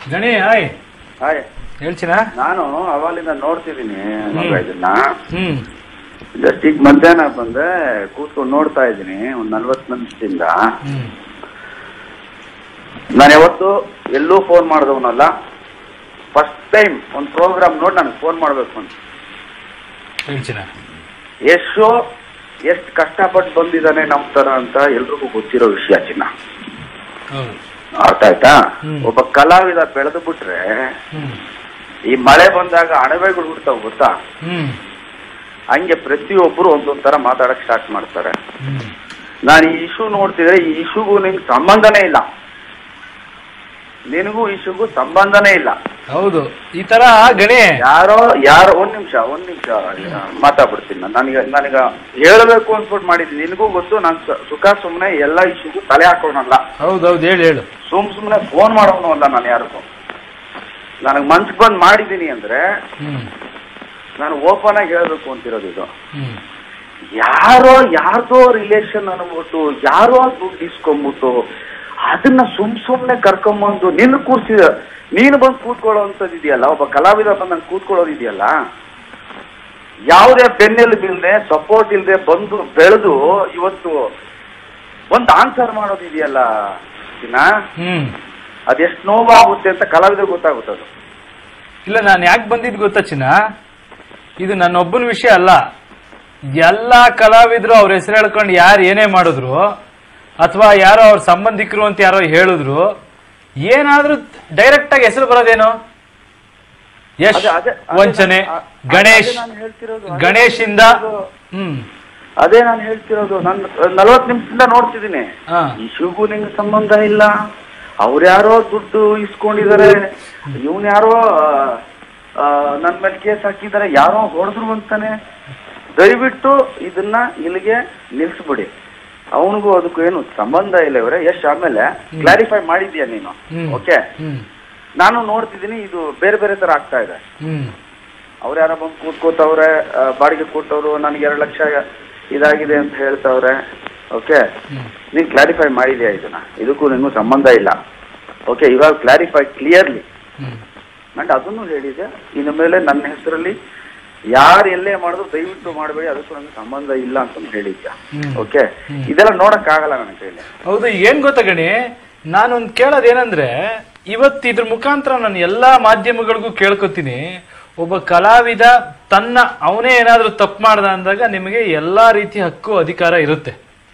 ಗಣಿ hi hi ಹೇಳ್ಚಿನ ನಾನು ಅವಾಲಿಂದ ನೋಡ್ತಿದ್ದೀನಿ ಮಗ ಇದನ್ನ ಹ್ಮ್ ಜಸ್ಟ್ ಈಗ ಮಧ್ಯಾಹ್ನ ಬಂದೆ ಕೂತ್ಕೊಂಡು ನೋಡ್ತಾ ಇದ್ದೀನಿ ಒಂದ್ ನಲ್ವತ್ತು ನಿಮಿಷದಿಂದ ಹ್ಮ್ ನಾನು ಯಾವತ್ತು ಎಲ್ಲೂ ಫೋನ್ ಮಾಡಿದವನಲ್ಲ ಫಸ್ಟ್ ಟೈಮ್ ಒಂದು ಪ್ರೋಗ್ರಾಮ್ ನೋಡಿ ನನಗೆ ಫೋನ್ ಮಾಡ್ಬೇಕು ಅಂತ ಹೇಳ್ಚಿನ ಎಷ್ಟು ಎಷ್ಟು ಕಷ್ಟಪಟ್ಟು ಬಂದಿದ್ದಾನೆ ನಮ್ ತರ ಅಂತ ಎಲ್ರಿಗೂ ಗೊತ್ತಿರೋ ವಿಷಯ ಚಿನ್ನ ಹೌದು ಅರ್ಥ ಆಯ್ತಾ ಹ್ಮ್. ಒಬ್ಬ ಕಲಾವಿದ ಬೆಳೆದು ಬಿಟ್ರೆ ಹ್ಮ್ ಈ ಮಳೆ ಬಂದಾಗ ಅಣಬೆಗಳು ಹುಡ್ತಾವ್ ಗೊತ್ತಾ ಹ್ಮ್ ಹಂಗೆ ಪ್ರತಿಯೊಬ್ಬರು ಒಂದೊಂದ್ ತರ ಮಾತಾಡಕ್ ಸ್ಟಾರ್ಟ್ ಮಾಡ್ತಾರೆ ಹ್ಮ್ ನಾನು ಈ ಇಶ್ಯೂ ನೋಡ್ತಿದ್ರೆ ಈ ಇಶ್ಯೂಗೂ ನಿಮ್ಗೆ ಸಂಬಂಧನೇ ಇಲ್ಲ ನಿನಗೂ ಇಶ್ಯೂಗೂ ಸಂಬಂಧನೇ ಇಲ್ಲ ಹೌದು ಈ ತರ ಗಣಿ ಯಾರೋ ಯಾರೋ ಒಂದ್ ನಿಮಿಷ ಒಂದ್ ನಿಮಿಷ ಮಾತಾಡ್ಬಿಡ್ತೀನಿ ನಾನು ನನಗೆ ನನಗ ಹೇಳಬೇಕು ಅನ್ಸ್ಬಿಟ್ಟು ಮಾಡಿದ್ದೀನಿ ನಿನಗೂ ಗೊತ್ತು ನಾನು ಸುಖ ಸುಮ್ಮನೆ ಎಲ್ಲ ಇಶ್ಯೂಗೂ ತಲೆ ಹಾಕೋಣಲ್ಲ ಹೌದೌದು ಹೇಳು ಹೇಳು ಸುಮ್ ಸುಮ್ಮನೆ ಫೋನ್ ಮಾಡೋನು ಅಲ್ಲ ನಾನು ಯಾರಿಗೂ ನನಗೆ ಮನ್ಸ್ ಬಂದ್ ಮಾಡಿದ್ದೀನಿ ಅಂದ್ರೆ ಹ್ಮ್ ನಾನು ಓಪನ್ ಆಗಿ ಹೇಳ್ಬೇಕು ಅಂತಿರೋದು ಇದು ಹ್ಮ್ ಯಾರೋ ಯಾರ್ದೋ ರಿಲೇಷನ್ ಅನ್ಬಿಟ್ಟು ಯಾರೋ ದುಡ್ಡು ಇಸ್ಕೊಂಡ್ಬಿಟ್ಟು ಅದನ್ನ ಸುಮ್ ಸುಮ್ನೆ ಕರ್ಕೊಂಬಂದು ನಿನ್ನ ಕೂರ್ಸಿದ ನೀನು ಬಂದು ಕೂತ್ಕೊಳ್ಳೋ ಅಂತದ್ ಇದೆಯಲ್ಲ ಒಬ್ಬ ಕಲಾವಿದ ಬಂದು ನಂಗೆ ಕೂತ್ಕೊಳ್ಳೋದು ಇದೆಯಲ್ಲ ಯಾವುದೇ ಬೆನ್ನೆಲು ಬಿಲ್ದೆ ಸಪೋರ್ಟ್ ಇಲ್ಲದೆ ಬಂದು ಬೆಳೆದು ಇವತ್ತು ಒಂದು ಆನ್ಸರ್ ಮಾಡೋದು ಇದೆಯಲ್ಲ ಚಿನ್ನ ಹ್ಮ್ ಅದೆಷ್ಟು ನೋವಾಗುತ್ತೆ ಅಂತ ಕಲಾವಿದ ಗೊತ್ತಾಗುತ್ತೆ ಅದು ಇಲ್ಲ ನಾನು ಯಾಕೆ ಬಂದಿದ್ ಗೊತ್ತಾ ಚಿನ್ನ ಇದು ನನ್ನೊಬ್ಬನ ವಿಷಯ ಅಲ್ಲ ಎಲ್ಲಾ ಕಲಾವಿದ್ರು ಅವ್ರ ಹೆಸರು ಹೇಳ್ಕೊಂಡು ಯಾರು ಏನೇ ಮಾಡಿದ್ರು ಅಥವಾ ಯಾರೋ ಅವ್ರ ಸಂಬಂಧಿಕರು ಅಂತ ಯಾರೋ ಹೇಳಿದ್ರು ಏನಾದ್ರೂ ಡೈರೆಕ್ಟ್ ಆಗಿ ಹೆಸರು ಬರೋದೇನು ಯಶ್ ಅದೇ- ಅದೇ- ಅದೇ ವಂಚನೆ ನಾನು- ಅದೇ ಗಣೇಶ್ ನಾನು ಹೇಳ್ತಿರೋದು, ಅದೇ ಗಣೇಶ್ ಇಂದ ಹೇಳ್ತಿರೋದು. ಹ್ಮ್ ಅದೇ ನಾನು ಹೇಳ್ತಿರೋದು ನಾನು ನಲವತ್ತು ನಿಮಿಷದಿಂದ ನೋಡ್ತಿದ್ದೀನಿ ಹಾ. ಇಶ್ಯೂಗೂ ನಿಂಗೆ ಸಂಬಂಧ ಇಲ್ಲ ಅವ್ರ್ಯಾರೋ ದುಡ್ಡು ಇಸ್ಕೊಂಡಿದ್ದಾರೆ ಇವನ್ ಯಾರೋ ನನ್ನ ಮೇಲೆ ಕೇಸ್ ಹಾಕಿದ್ದಾರೆ ಯಾರೋ ಹೊಡೆದ್ರು ಅಂತಾನೆ ದಯವಿಟ್ಟು ಇದನ್ನ ಇಲ್ಲಿಗೆ ನಿಲ್ಸ್ಬಿಡಿ ಅವನಿಗೂ ಅದಕ್ಕೂ ಏನು ಸಂಬಂಧ ಇಲ್ಲ ಇವರೇ ಯಶ್ ಆಮೇಲೆ ಕ್ಲಾರಿಫೈ ಮಾಡಿದ್ಯಾ ನೀನು ಹ್ಮ್. ಓಕೆ ಹ್ಮ್ ನಾನು ನೋಡ್ತಿದ್ದೀನಿ ಇದು ಬೇರೆ ಬೇರೆ ತರ ಆಗ್ತಾ ಇದೆ ಹ್ಮ್ ಅವ್ರು ಯಾರೋ ಬಂದು ಕೂತ್ಕೋತವ್ರೆ ಆ, ಬಾಡಿಗೆ ಕೊಟ್ಟವ್ರು ನನಗೆ ಎರಡು ಲಕ್ಷ ಇದಾಗಿದೆ ಅಂತ ಹೇಳ್ತವ್ರೆ ಓಕೆ ಹ್ಮ್ ನೀನ್ ಕ್ಲಾರಿಫೈ ಮಾಡಿದ್ಯಾ ಇದನ್ನ ಇದಕ್ಕೂ ನಿನ್ಗೂ ಸಂಬಂಧ ಇಲ್ಲ ಓಕೆ ಇವಾಗ ಕ್ಲಾರಿಫೈ ಕ್ಲಿಯರ್ಲಿ ಹ್ಮ್ ಅಂಡ್ ಅದನ್ನು ಹೇಳಿದೆ ಇನ್ನು ಮೇಲೆ ನನ್ನ ಹೆಸರಲ್ಲಿ ಯಾರು ಎಲ್ಲೇ ಮಾಡಿದ್ರು ದಯವಿಟ್ಟು ಮಾಡಬೇಡಿ ಅದಕ್ಕೂ ನನಗೆ ಸಂಬಂಧ ಇಲ್ಲ ಅಂತ ಹೇಳಿದ್ಯಾ ಹ್ಮ್. ಓಕೆ ಹ್ಮ್. ಇದೆಲ್ಲ ನೋಡಕ್ ಆಗಲ್ಲ ನನ್ನ ಕೈಲಿ ಹೌದು ಏನ್ ಗೊತ್ತಾ ಗಣಿ ನಾನೊಂದ್ ಕೇಳೋದೇನಂದ್ರೆ ಇವತ್ತು ಇದ್ರ ಮುಖಾಂತರ ನಾನು ಎಲ್ಲಾ ಮಾಧ್ಯಮಗಳಿಗೂ ಕೇಳ್ಕೊತೀನಿ ಒಬ್ಬ ಕಲಾವಿದ ತನ್ನ ಅವನೇ ಏನಾದ್ರೂ ತಪ್ಪು ಮಾಡ್ದ ಅಂದಾಗ ನಿಮಗೆ ಎಲ್ಲಾ ರೀತಿಯ ಹಕ್ಕು ಅಧಿಕಾರ ಇರುತ್ತೆ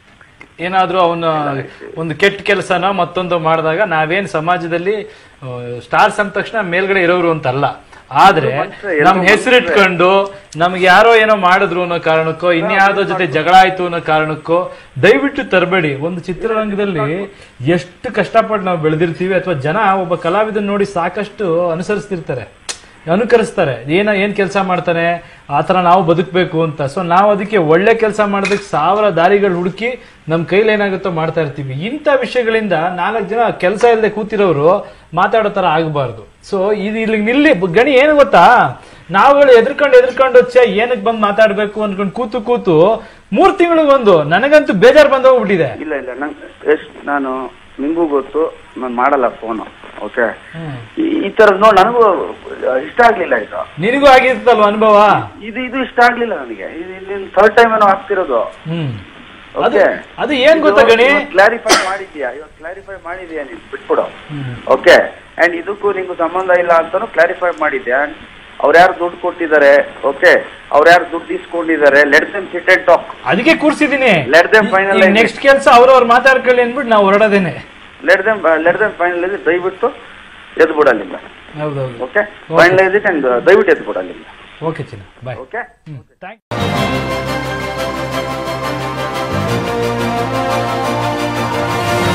ಏನಾದ್ರೂ ಅವನ ಒಂದು ಕೆಟ್ಟ ಕೆಲಸನ ಮತ್ತೊಂದು ಮಾಡಿದಾಗ ನಾವೇನ್ ಸಮಾಜದಲ್ಲಿ ಸ್ಟಾರ್ಸ್ ಅಂದ ತಕ್ಷಣ ಮೇಲ್ಗಡೆ ಇರೋರು ಅಂತಲ್ಲ ಆದ್ರೆ ಮನುಷ್ಯ ಎಲ್ಲರೂ ನಮ್ ಹೆಸರಿಟ್ಕೊಂಡು ನಮ್ಗೆ ಯಾರೋ ಏನೋ ಮಾಡಿದ್ರು ಅನ್ನೋ ಕಾರಣಕ್ಕೋ ಇನ್ಯಾವುದೋ ಜೊತೆ ಜಗಳ ಆಯ್ತು ಅನ್ನೋ ಕಾರಣಕ್ಕೋ ದಯವಿಟ್ಟು ತರಬೇಡಿ ಒಂದು ಚಿತ್ರರಂಗದಲ್ಲಿ ಎಷ್ಟು ಕಷ್ಟಪಟ್ಟು ನಾವು ಬೆಳೆದಿರ್ತೀವಿ ಅಥವಾ ಜನ ಒಬ್ಬ ಕಲಾವಿದನ್ ನೋಡಿ ಸಾಕಷ್ಟು ಅನುಸರಿಸ್ತಿರ್ತಾರೆ ಅನುಕರಿಸ್ತಾರೆ ಏನ ಏನ್ ಕೆಲಸ ಮಾಡ್ತಾನೆ ಆತರ ನಾವು ಬದುಕಬೇಕು ಅಂತ ಸೊ ನಾವು ಅದಕ್ಕೆ ಒಳ್ಳೆ ಕೆಲಸ ಮಾಡೋದಕ್ಕೆ ಸಾವಿರ ದಾರಿಗಳು ಹುಡುಕಿ ನಮ್ ಕೈಲಿ ಏನಾಗುತ್ತೋ ಮಾಡ್ತಾ ಇರ್ತೀವಿ ಇಂಥ ವಿಷಯಗಳಿಂದ ನಾಲ್ಕು ಜನ ಕೆಲಸ ಇಲ್ಲದೆ ಕೂತಿರೋರು ಮಾತಾಡೋ ತರ ಆಗಬಾರ್ದು ಸೊ ಇದು ಇಲ್ಲಿ ನಿಲ್ಲಿ ಗಣಿ ಏನು ಗೊತ್ತಾ ನಾವುಗಳು ಎದ್ರಕೊಂಡು ಎದ್ರಕೊಂಡು ಛೆ ಏನಕ್ಕೆ ಬಂದು ಮಾತಾಡ್ಬೇಕು ಅನ್ಕೊಂಡು ಕೂತು ಕೂತು ಮೂರ್ ತಿಂಗಳಿಗೊಂದು ನನಗಂತೂ ಬೇಜಾರ್ ಬಂದೋಗ್ಬಿಟ್ಟಿದೆ ಇಲ್ಲ ಇಲ್ಲ ನಂಗೆ ಎಷ್ಟು ನಾನು ನಿಂಗೂ ಗೊತ್ತು ನಾನು ಮಾಡಲ್ಲ ಫೋನು ಓಕೆ ಹ್ಮ್. ಈ ತರದ್ ನೋಡಿ ನನಗೂ ಇಷ್ಟ ಆಗ್ಲಿಲ್ಲ ಇದು ನಿನಗೂ ಆಗಿರ್ತಲ್ವ ಅನುಭವ ಇದು ಇದು ಇಷ್ಟ ಆಗ್ಲಿಲ್ಲ ನನಗೆ ಥರ್ಡ್ ಟೈಮ್ ಏನೋ ಆಗ್ತಿರೋದು ಹ್ಮ್ ಅದು ಓಕೆ ಅದು ಏನ್ ಗೊತ್ತಾ ಗಣಿ ಕ್ಲಾರಿಫೈ ಮಾಡಿದ್ಯಾ ಇವತ್ತು ಕ್ಲಾರಿಫೈ ಮಾಡಿದ್ಯಾ ನೀನು ಬಿಟ್ಬಿಡು ಹ್ಮ್. ಓಕೆ ಅಂಡ್ ಇದಕ್ಕೂ ನಿಂಗೂ ಸಂಬಂಧ ಇಲ್ಲ ಅಂತಾನು ಕ್ಲಾರಿಫೈ ಮಾಡಿದ್ಯಾ ಅವ್ರು ಯಾರು ದುಡ್ಡು ಕೊಟ್ಟಿದ್ದಾರೆ ಓಕೆ ಅವ್ರು ಯಾರು ದುಡ್ಡು ಇಸ್ಕೊಂಡಿದ್ದಾರೆ let them sit and talk ಅದಕ್ಕೆ ಕೂರ್ಸಿದೀನಿ Let them finalize it. Next ಕೆಲಸ ಅವ್ರವ್ರು ಮಾತಾಡ್ಕೊಳ್ಳಿ ಅಂದ್ಬಿಟ್ಟು ನಾವು ಹೊರಡೋದೇನೆ let them let them final ದಯವಿಟ್ಟು ಎದ್ದು ಬಿಡಲ್ಲಿಂದ ಹೌದೌದು ಓಕೆ ಫೈನಲೈಸ್ ಇಟ್ ಅಂಡ್ ದಯವಿಟ್ಟು ಎದ್ದು ಬಿಡಲ್ಲಿಂದ ಓಕೆ ಚಿನ್ನ ಬಾಯ್ ಓಕೆ ಹ್ಮ್ ಥ್ಯಾಂಕ್